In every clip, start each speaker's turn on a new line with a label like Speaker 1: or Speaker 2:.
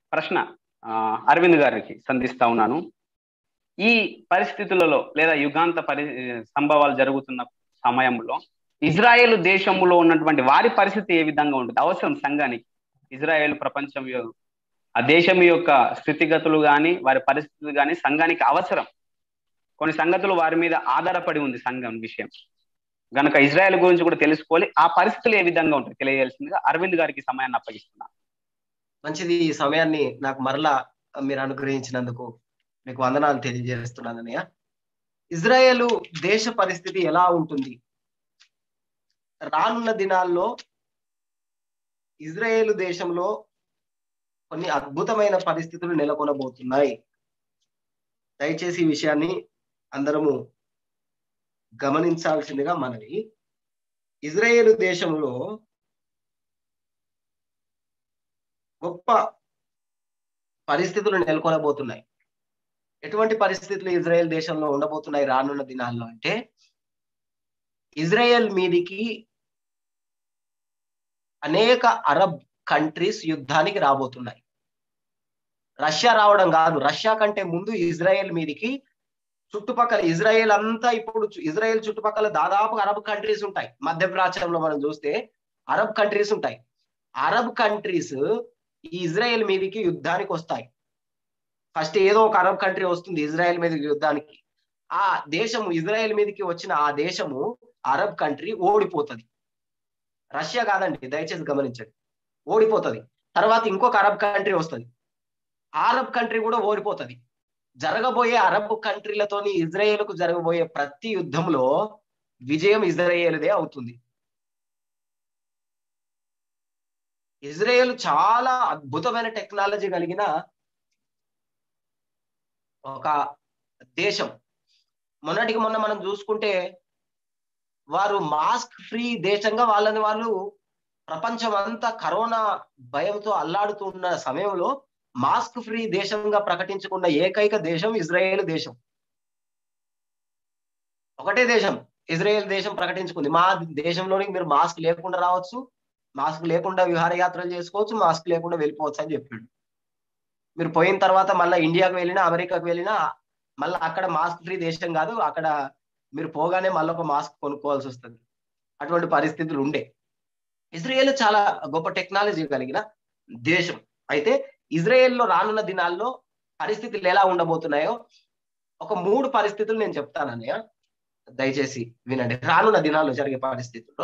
Speaker 1: ప్రశ్న ఆ, అరవింద్ గారికి సంధిస్తా ఉన్నాను ఈ పరిస్థితులలో లేదా యుగాంత పరి సంభవాలు జరుగుతున్న సమయంలో ఇజ్రాయెల్ దేశంలో ఉన్నటువంటి వారి పరిస్థితి ఏ విధంగా ఉంటుంది అవసరం సంఘానికి ఇజ్రాయెల్ ప్రపంచం యొ- ఆ దేశం యొక్క స్థితిగతులు కానీ వారి పరిస్థితులు కానీ సంఘానికి అవసరం కొన్ని సంగతులు వారి మీద ఆధారపడి ఉంది సంఘం విషయం గనక ఇజ్రాయెల్ గురించి కూడా తెలుసుకోవాలి ఆ పరిస్థితులు ఏ విధంగా ఉంటాయి తెలియజేయాల్సిందిగా అరవింద్ గారికి సమయాన్ని అప్పగిస్తున్నాను
Speaker 2: మంచిది ఈ సమయాన్ని నాకు మరలా మీరు అనుగ్రహించినందుకు మీకు వందనాలు తెలియజేస్తున్నాను అన్నయ్య ఇజ్రాయేలు దేశ పరిస్థితి ఎలా ఉంటుంది రానున్న దినాల్లో ఇజ్రాయేలు దేశంలో కొన్ని అద్భుతమైన పరిస్థితులు నెలకొనబోతున్నాయి దయచేసి ఈ విషయాన్ని అందరము గమనించాల్సిందిగా మనవి ఇజ్రాయేలు దేశంలో గొప్ప పరిస్థితులు నెలకొనబోతున్నాయి ఎటువంటి పరిస్థితులు ఇజ్రాయెల్ దేశంలో ఉండబోతున్నాయి రానున్న దినాల్లో అంటే ఇజ్రాయెల్ మీదికి అనేక అరబ్ కంట్రీస్ యుద్ధానికి రాబోతున్నాయి రష్యా రావడం కాదు రష్యా కంటే ముందు ఇజ్రాయెల్ మీదికి చుట్టుపక్కల ఇజ్రాయెల్ అంతా ఇప్పుడు చు- ఇజ్రాయెల్ చుట్టుపక్కల దాదాపు అరబ్ కంట్రీస్ ఉంటాయి మధ్య ప్రాచ్యంలో మనం చూస్తే అరబ్ కంట్రీస్ ఉంటాయి అరబ్ కంట్రీస్ ఈ ఇజ్రాయెల్ మీదకి యుద్ధానికి వస్తాయి ఫస్ట్ ఏదో ఒక అరబ్ కంట్రీ వస్తుంది ఇజ్రాయెల్ మీదకి యుద్ధానికి ఆ దేశము ఇజ్రాయెల్ మీదకి వచ్చిన ఆ దేశము అరబ్ కంట్రీ ఓడిపోతుంది రష్యా కాదండి దయచేసి గమనించండి ఓడిపోతుంది తర్వాత ఇంకొక అరబ్ కంట్రీ వస్తుంది అరబ్ కంట్రీ కూడా ఓడిపోతుంది జరగబోయే అరబ్ కంట్రీలతోని ఇజ్రాయేల్కు జరగబోయే ప్రతి యుద్ధంలో విజయం ఇజ్రాయేల్దే అవుతుంది ఇజ్రాయేల్ చాలా అద్భుతమైన టెక్నాలజీ కలిగిన ఒక దేశం మొన్నటికి మొన్న మనం చూసుకుంటే వారు మాస్క్ ఫ్రీ దేశంగా వాళ్ళని వాళ్ళు ప్రపంచం అంతా కరోనా భయంతో అల్లాడుతున్న సమయంలో మాస్క్ ఫ్రీ దేశంగా ప్రకటించుకున్న ఏకైక దేశం ఇజ్రాయేల్ దేశం ఒకటే దేశం ఇజ్రాయేల్ దేశం ప్రకటించుకుంది మా దేశంలోనికి మీరు మాస్క్ లేకుండా రావచ్చు మాస్క్ లేకుండా విహారయాత్రలు చేసుకోవచ్చు మాస్క్ లేకుండా వెళ్ళిపోవచ్చు అని చెప్పాడు మీరు పోయిన తర్వాత మళ్ళీ ఇండియాకు వెళ్ళినా అమెరికాకు వెళ్ళినా మళ్ళీ అక్కడ మాస్క్ ఫ్రీ దేశం కాదు అక్కడ మీరు పోగానే మళ్ళీ ఒక మాస్క్ కొనుక్కోవాల్సి వస్తుంది అటువంటి పరిస్థితులు ఉండే ఇజ్రాయేల్ చాలా గొప్ప టెక్నాలజీ కలిగిన దేశం అయితే ఇజ్రాయెల్లో రానున్న దినాల్లో పరిస్థితులు ఎలా ఉండబోతున్నాయో ఒక మూడు పరిస్థితులు నేను చెప్తానన్నయ్య దయచేసి వినండి రానున్న దినాల్లో జరిగే పరిస్థితుల్లో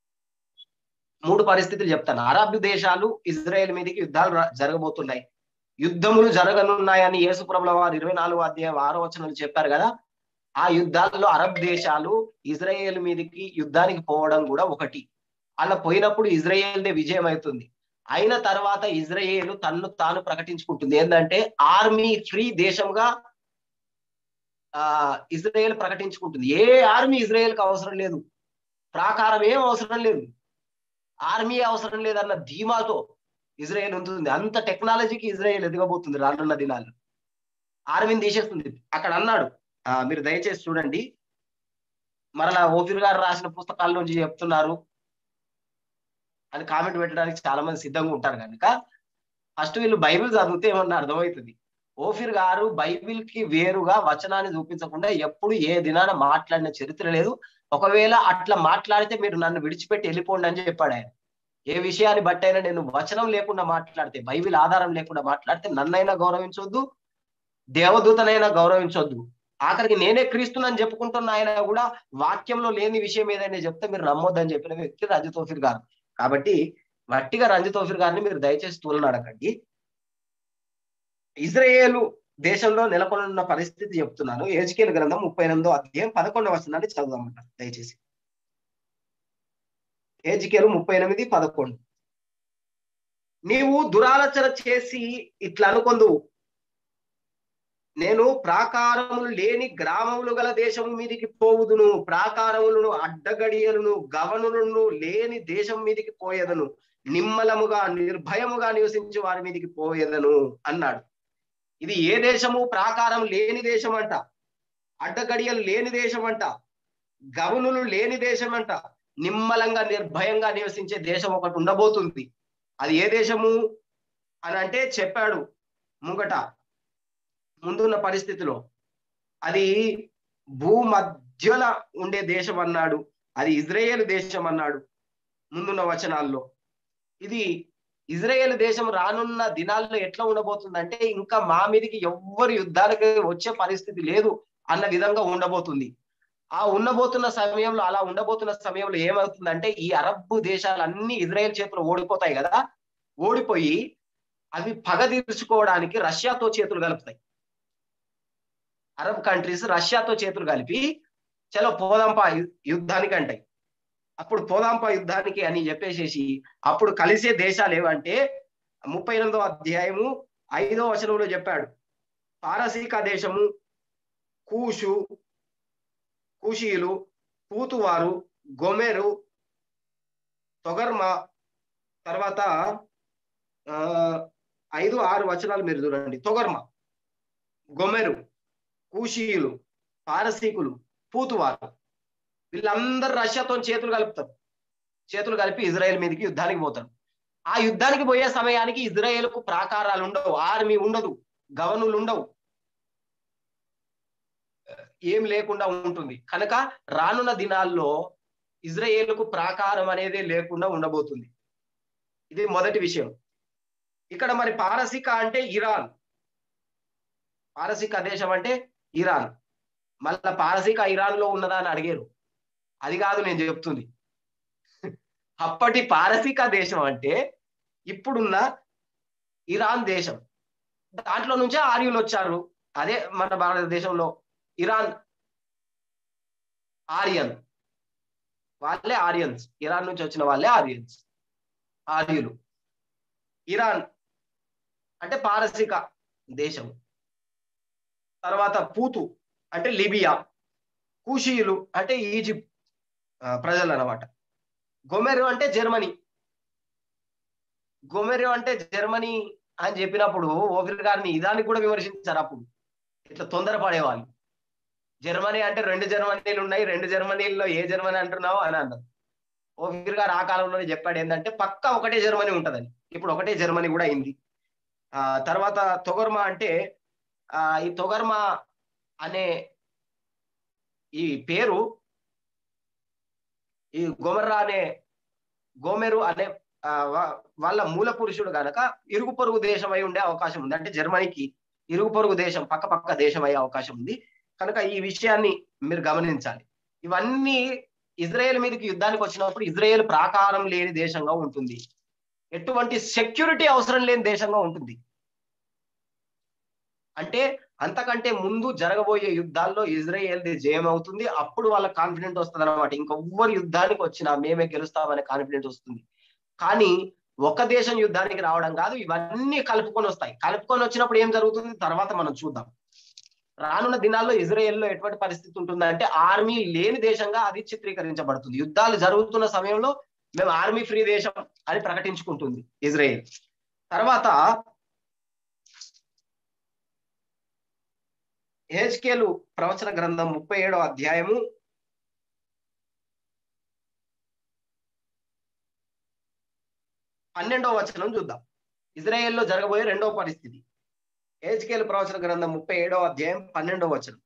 Speaker 2: మూడు పరిస్థితులు చెప్తాను అరబ్ దేశాలు ఇజ్రాయెల్ మీదకి యుద్ధాలు రా- జరగబోతున్నాయి యుద్ధములు జరగనున్నాయని యేసుప్రభుల వారు ఇరవై నాలుగు అధ్యాయం ఆరో వచనాలు చెప్పారు కదా ఆ యుద్ధాల్లో అరబ్ దేశాలు ఇజ్రాయేల్ మీదకి యుద్ధానికి పోవడం కూడా ఒకటి అలా పోయినప్పుడు ఇజ్రాయేల్దే విజయం అవుతుంది అయిన తర్వాత ఇజ్రాయేల్ తన్ను తాను ప్రకటించుకుంటుంది ఏంటంటే ఆర్మీ ఫ్రీ దేశంగా ఆ ఇజ్రాయేల్ ప్రకటించుకుంటుంది ఏ ఆర్మీ ఇజ్రాయేల్ కి అవసరం లేదు ప్రాకారం ఏం అవసరం లేదు ఆర్మీ అవసరం లేదన్న ధీమాతో ఇజ్రాయేల్ ఉంటుంది అంత టెక్నాలజీకి ఇజ్రాయేల్ ఎదగబోతుంది రానున్న దినాలు ఆర్మీని తీసేస్తుంది అక్కడ అన్నాడు ఆ, మీరు దయచేసి చూడండి మరలా ఓఫీర్ గారు రాసిన పుస్తకాల నుంచి చెప్తున్నారు అని కామెంట్ పెట్టడానికి చాలా మంది సిద్ధంగా ఉంటారు కనుక ఫస్ట్ వీళ్ళు బైబిల్ చదివితే ఏమన్నా అర్థమవుతుంది ఓఫీర్ గారు బైబిల్ కి వేరుగా వచనాన్ని చూపించకుండా ఎప్పుడు ఏ దినాన మాట్లాడిన చరిత్ర లేదు ఒకవేళ అట్లా మాట్లాడితే మీరు నన్ను విడిచిపెట్టి వెళ్ళిపోండి అని చెప్పాడు ఆయన ఏ విషయాన్ని బట్టి అయినా నేను వచనం లేకుండా మాట్లాడితే బైబిల్ ఆధారం లేకుండా మాట్లాడితే నన్నైనా గౌరవించొద్దు దేవదూతనైనా గౌరవించొద్దు ఆఖరికి నేనే క్రీస్తునని చెప్పుకుంటున్న ఆయన కూడా వాక్యంలో లేని విషయం ఏదైనా చెప్తే మీరు నమ్మొద్దని చెప్పిన వ్యక్తి రజత్ తోఫిర్ గారు కాబట్టి వట్టిగా రంజిత్ తోఫిర్ గారిని మీరు దయచేసి తూలనాడకండి ఇజ్రాయేలు దేశంలో నెలకొన్న పరిస్థితి చెప్తున్నాను ఏజ్కేల్ గ్రంథం ముప్పై ఎనిమిదో అధ్యాయం పదకొండవ వచనాన్ని చదువుదామంట దయచేసి ఏజ్కేలు ముప్పై ఎనిమిది పదకొండు నీవు దురాలోచన చేసి ఇట్లా అనుకొందు నేను ప్రాకారములు లేని గ్రామములు గల దేశము మీదికి పోవుదును ప్రాకారములను అడ్డగడియలను గవనులను లేని దేశం మీదికి పోయేదను నిమ్మలముగా నిర్భయముగా నివసించి వారి మీదికి పోయేదను అన్నాడు ఇది ఏ దేశము ప్రాకారం లేని దేశం అంట అడ్డగడియలు లేని దేశం అంట గవనులు లేని దేశం అంట నిమ్మలంగా నిర్భయంగా నివసించే దేశం ఒకటి ఉండబోతుంది అది ఏ దేశము అని అంటే చెప్పాడు ముంగట ముందున్న పరిస్థితిలో అది భూమధ్యల ఉండే దేశం అన్నాడు అది ఇజ్రాయేల్ దేశం అన్నాడు ముందున్న వచనాల్లో ఇది ఇజ్రాయేల్ దేశం రానున్న దినాల్లో ఎట్లా ఉండబోతుందంటే ఇంకా మా మీదకి ఎవ్వరు యుద్ధానికి వచ్చే పరిస్థితి లేదు అన్న విధంగా ఉండబోతుంది ఆ ఉండబోతున్న సమయంలో అలా ఉండబోతున్న సమయంలో ఏమవుతుందంటే ఈ అరబ్ దేశాలన్నీ ఇజ్రాయెల్ చేతులు ఓడిపోతాయి కదా ఓడిపోయి అవి పగ తీర్చుకోవడానికి రష్యాతో చేతులు కలుపుతాయి అరబ్ కంట్రీస్ రష్యాతో చేతులు కలిపి చలో పోదాంపా యుద్ధానికి అంటాయి అప్పుడు పోదాంపా యుద్ధానికి అని చెప్పేసేసి అప్పుడు కలిసే దేశాలు ఏవంటే ముప్పై ఎనిమిదో అధ్యాయము ఐదో వచనంలో చెప్పాడు పారసీక దేశము కూషు కూషీయులు పూతువారు గొమెరు తొగర్మ తర్వాత ఆ ఐదు ఆరు వచనాలు మీరు చూడండి తొగర్మ గొమెరు కూషీయులు పారసీకులు పూతువారు వీళ్ళందరూ రష్యాతో చేతులు కలుపుతారు చేతులు కలిపి ఇజ్రాయెల్ మీదకి యుద్ధానికి పోతారు ఆ యుద్ధానికి పోయే సమయానికి ఇజ్రాయేల్కు ప్రాకారాలు ఉండవు ఆర్మీ ఉండదు గవనులు ఉండవు ఏం లేకుండా ఉంటుంది కనుక రానున్న దినాల్లో ఇజ్రాయేల్కు ప్రాకారం అనేది లేకుండా ఉండబోతుంది ఇది మొదటి విషయం ఇక్కడ మరి పారసిక అంటే ఇరాన్ పారసిక దేశం అంటే ఇరాన్ మళ్ళా పారసిక ఇరాన్ లో ఉన్నదా అని అడిగారు అది కాదు నేను చెప్తుంది అప్పటి పారసిక దేశం అంటే ఇప్పుడున్న ఇరాన్ దేశం దాంట్లో నుంచే ఆర్యులు వచ్చారు అదే మన భారతదేశంలో ఇరాన్ ఆర్యన్ వాళ్ళే ఆర్యన్స్ ఇరాన్ నుంచి వచ్చిన వాళ్ళే ఆర్యన్స్ ఆర్యులు ఇరాన్ అంటే పారసిక దేశం తర్వాత పూతు అంటే లిబియా కూషీయులు అంటే ఈజిప్ట్ ప్రజలు అనమాట గొమెరు అంటే జర్మనీ గొమెరు అంటే జర్మనీ అని చెప్పినప్పుడు ఓఫిర్ గారిని ఇదానికి కూడా విమర్శించారు అప్పుడు ఇట్లా తొందరపడేవాళ్ళు జర్మనీ అంటే రెండు జర్మనీలు ఉన్నాయి రెండు జర్మనీల్లో ఏ జర్మనీ అంటున్నావు అని అన్నారు ఓఫిర్ గారు ఆ కాలంలోనే చెప్పాడు ఏంటంటే పక్క ఒకటే జర్మనీ ఉంటదని ఇప్పుడు ఒకటే జర్మనీ కూడా అయింది ఆ తర్వాత తొగర్మ అంటే ఆ ఈ తొగర్మ అనే ఈ పేరు ఈ గోమర్రా అనే గోమెరు అనే వాళ్ళ మూల పురుషుడు గనక ఇరుగు పొరుగు దేశం అయి ఉండే అవకాశం ఉంది అంటే జర్మనీకి ఇరుగు పొరుగు దేశం పక్క పక్క దేశం అయ్యే అవకాశం ఉంది కనుక ఈ విషయాన్ని మీరు గమనించాలి ఇవన్నీ ఇజ్రాయెల్ మీదకి యుద్ధానికి వచ్చినప్పుడు ఇజ్రాయెల్ ప్రాకారం లేని దేశంగా ఉంటుంది ఎటువంటి సెక్యూరిటీ అవసరం లేని దేశంగా ఉంటుంది అంటే అంతకంటే ముందు జరగబోయే యుద్ధాల్లో ఇజ్రాయేల్ది జయం అవుతుంది అప్పుడు వాళ్ళ కాన్ఫిడెంట్ వస్తుంది అనమాట ఇంకొవ్వరు యుద్ధానికి వచ్చినా మేమే గెలుస్తామనే కాన్ఫిడెంట్ వస్తుంది కానీ ఒక దేశం యుద్ధానికి రావడం కాదు ఇవన్నీ కలుపుకొని వస్తాయి కలుపుకొని వచ్చినప్పుడు ఏం జరుగుతుంది తర్వాత మనం చూద్దాం రానున్న దినాల్లో ఇజ్రాయెల్లో ఎటువంటి పరిస్థితి ఉంటుందంటే ఆర్మీ లేని దేశంగా అది చిత్రీకరించబడుతుంది యుద్ధాలు జరుగుతున్న సమయంలో మేము ఆర్మీ ఫ్రీ దేశం అని ప్రకటించుకుంటుంది ఇజ్రాయెల్ తర్వాత హెచ్కేలు ప్రవచన గ్రంథం ముప్పై ఏడో అధ్యాయము పన్నెండవ వచనం చూద్దాం ఇజ్రాయెల్లో జరగబోయే రెండవ పరిస్థితి హెచ్కేలు ప్రవచన గ్రంథం ముప్పై ఏడవ అధ్యాయం పన్నెండవ వచనం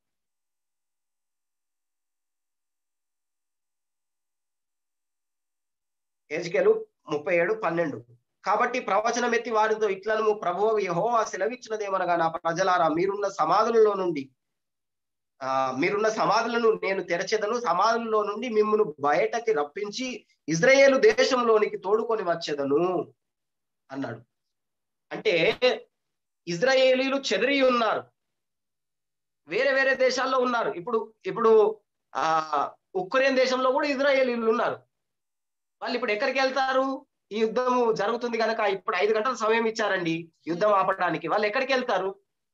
Speaker 2: హెచ్కేలు ముప్పై ఏడు పన్నెండు కాబట్టి ప్రవచనం ఎత్తి వారితో ఇట్లను ప్రభు యహోవా సెలవిచ్చినదేమనగా నా ప్రజలారా మీరున్న సమాధులలో నుండి ఆ మీరున్న సమాధులను నేను తెరచెదను సమాధులలో నుండి మిమ్మల్ని బయటకి రప్పించి ఇజ్రాయేలు దేశంలోనికి తోడుకొని వచ్చేదను అన్నాడు అంటే ఇజ్రాయేలీలు చెదిరి ఉన్నారు వేరే వేరే దేశాల్లో ఉన్నారు ఇప్పుడు ఇప్పుడు ఆ ఉక్రెయిన్ దేశంలో కూడా ఇజ్రాయేలీలు ఉన్నారు వాళ్ళు ఇప్పుడు ఎక్కడికి వెళ్తారు ఈ యుద్ధం జరుగుతుంది కనుక ఇప్పుడు ఐదు గంటల సమయం ఇచ్చారండి యుద్ధం ఆపడానికి వాళ్ళు ఎక్కడికి వెళ్తారు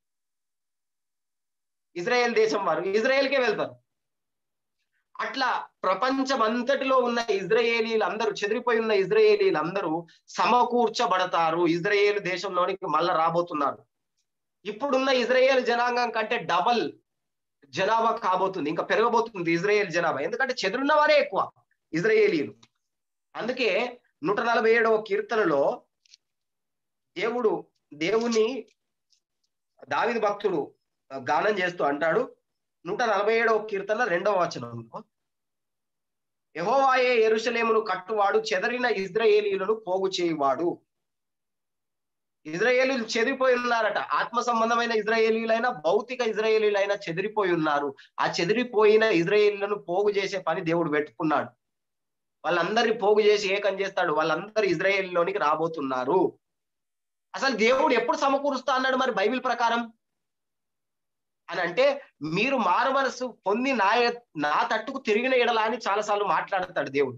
Speaker 2: ఇజ్రాయెల్ దేశం వారు ఇజ్రాయెల్కే వెళ్తారు అట్లా ప్రపంచం అంతటిలో ఉన్న ఇజ్రాయేలీలు అందరూ చెదిరిపోయి ఉన్న ఇజ్రాయేలీలు అందరూ సమకూర్చబడతారు ఇజ్రాయేల్ దేశంలోనికి మళ్ళా రాబోతున్నారు ఇప్పుడున్న ఇజ్రాయేల్ జనాంగం కంటే డబల్ జనాభా కాబోతుంది ఇంకా పెరగబోతుంది ఇజ్రాయేల్ జనాభా ఎందుకంటే చెదురున్న వారే ఎక్కువ ఇజ్రాయేలీలు అందుకే నూట నలభై ఏడవ కీర్తనలో దేవుడు దేవుని దావిది భక్తుడు గానం చేస్తూ అంటాడు నూట నలభై ఏడవ కీర్తన రెండవ వచనంలో యహోవాయే ఎరుషలేమును కట్టువాడు చెదరిన ఇజ్రాయేలీలను పోగు చేయువాడు ఇజ్రాయేలీలు చెదిరిపోయి ఉన్నారట ఆత్మ సంబంధమైన ఇజ్రాయేలీలైనా భౌతిక ఇజ్రాయేలీలైనా చెదిరిపోయి ఉన్నారు ఆ చెదిరిపోయిన ఇజ్రాయేలీలను పోగు చేసే పని దేవుడు పెట్టుకున్నాడు వాళ్ళందరినీ పోగు చేసి ఏకం చేస్తాడు వాళ్ళందరూ ఇజ్రాయేలీలోనికి రాబోతున్నారు అసలు దేవుడు ఎప్పుడు సమకూరుస్తా అన్నాడు మరి బైబిల్ ప్రకారం అని అంటే మీరు మారు మనసు పొంది నా నా తట్టుకు తిరిగిన ఎడలా అని చాలాసార్లు మాట్లాడతాడు దేవుడు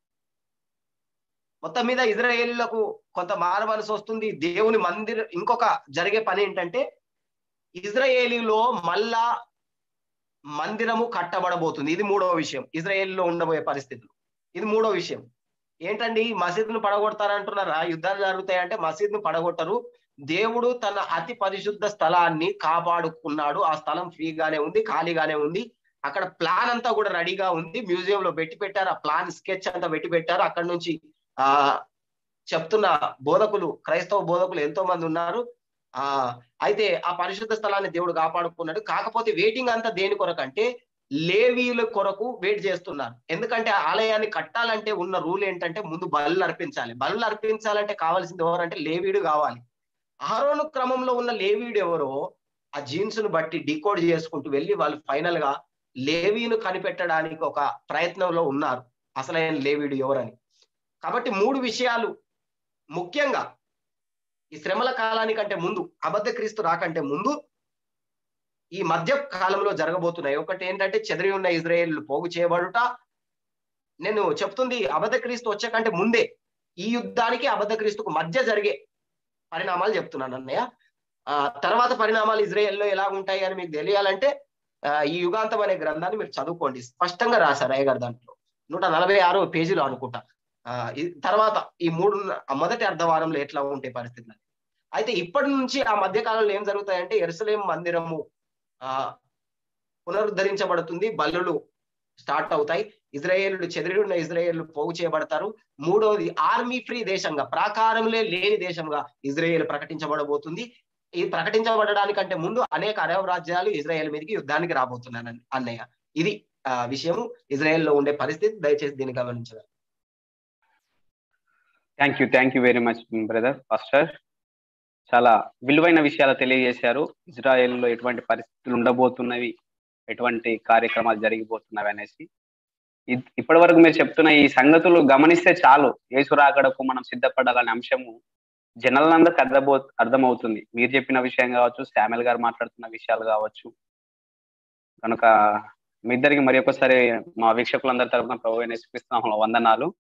Speaker 2: మొత్తం మీద ఇజ్రాయేలీలకు కొంత మారు మనసు వస్తుంది దేవుని మందిర ఇంకొక జరిగే పని ఏంటంటే ఇజ్రాయేలీలో మళ్ళా మందిరము కట్టబడబోతుంది ఇది మూడవ విషయం ఇజ్రాయేలీలో ఉండబోయే పరిస్థితులు ఇది మూడో విషయం ఏంటండి మసీద్ను పడగొడతారంటున్నారా యుద్ధాలు జరుగుతాయంటే మసీద్ను పడగొట్టరు దేవుడు తన అతి పరిశుద్ధ స్థలాన్ని కాపాడుకున్నాడు ఆ స్థలం ఫ్రీగానే ఉంది ఖాళీగానే ఉంది అక్కడ ప్లాన్ అంతా కూడా రెడీగా ఉంది మ్యూజియం లో పెట్టి పెట్టారు ఆ ప్లాన్ స్కెచ్ అంతా పెట్టి పెట్టారు అక్కడ నుంచి ఆ చెప్తున్న బోధకులు క్రైస్తవ బోధకులు ఎంతో మంది ఉన్నారు ఆ అయితే ఆ పరిశుద్ధ స్థలాన్ని దేవుడు కాపాడుకున్నాడు కాకపోతే వెయిటింగ్ అంతా దేని కొరకంటే లేవీల కొరకు వెయిట్ చేస్తున్నారు ఎందుకంటే ఆలయాన్ని కట్టాలంటే ఉన్న రూల్ ఏంటంటే ముందు బలు అర్పించాలి బలు అర్పించాలంటే కావాల్సింది ఎవరంటే లేవీడు కావాలి ఆరోను క్రమంలో ఉన్న లేవీడు ఎవరో ఆ జీన్స్ ను బట్టి డికోడ్ చేసుకుంటూ వెళ్ళి వాళ్ళు ఫైనల్ గా లేవీను కనిపెట్టడానికి ఒక ప్రయత్నంలో ఉన్నారు అసలైన లేవీడు ఎవరని కాబట్టి మూడు విషయాలు ముఖ్యంగా ఈ శ్రమల కాలానికంటే ముందు అబద్ధ క్రీస్తు రాకంటే ముందు ఈ మధ్య కాలంలో జరగబోతున్నాయి ఒకటి ఏంటంటే చెదిరి ఉన్న ఇజ్రాయేల్ పోగు చేయబడుట నేను చెప్తుంది అబద్ధ క్రీస్తు వచ్చే కంటే ముందే ఈ యుద్ధానికి అబద్ధ క్రీస్తుకు మధ్య జరిగే పరిణామాలు చెప్తున్నాను అన్నయ్య ఆ తర్వాత పరిణామాలు ఇజ్రాయెల్లో ఎలా ఉంటాయి అని మీకు తెలియాలంటే ఈ యుగాంతం అనే గ్రంథాన్ని మీరు చదువుకోండి స్పష్టంగా రాశారు అయ్య గారు దాంట్లో నూట నలభై ఆరో పేజీలో అనుకుంటా ఆ తర్వాత ఈ మూడు మొదటి అర్ధవారంలో ఎట్లా ఉంటాయి పరిస్థితులు అయితే ఇప్పటి నుంచి ఆ మధ్య కాలంలో ఏం జరుగుతాయంటే ఎరుసలేం మందిరము ఆ పునరుద్ధరించబడుతుంది బల్లులు స్టార్ట్ అవుతాయి ఇజ్రాయేళ్లు చెదిరి ఉన్న ఇజ్రాయేళ్లు పోగు చేయబడతారు మూడవది ఆర్మీ ఫ్రీ దేశంగా ప్రాకారంలో లేని దేశంగా ఇజ్రాయేల్ ప్రకటించబడబోతుంది ఈ ప్రకటించబడడానికంటే ముందు అనేక అరబ్ రాజ్యాలు ఇజ్రాయేల్ మీదకి యుద్ధానికి రాబోతున్నాను అన్నయ్య ఇది ఆ విషయం ఇజ్రాయెల్లో ఉండే పరిస్థితి దయచేసి దీన్ని గమనించాలి
Speaker 1: thank you thank you very much brother ఫస్టర్ చాలా విలువైన విషయాలు తెలియజేశారు ఇజ్రాయెల్లో ఎటువంటి పరిస్థితులు ఉండబోతున్నవి ఎటువంటి కార్యక్రమాలు జరిగిపోతున్నవి అనేసి ఇప్పటి వరకు మీరు చెప్తున్న ఈ సంగతులు గమనిస్తే చాలు యేసు రాకడకు మనం సిద్ధపడాలనే అంశము జనాలందరికి అర్థమో అర్థమవుతుంది మీరు చెప్పిన విషయం కావచ్చు శామ్యుల్ గారు మాట్లాడుతున్న విషయాలు కావచ్చు కనుక మీ ఇద్దరికి మరి ఒకసారి మా వీక్షకులందరి తరఫున ప్రభు నేర్పిస్తున్నాం వందనాలు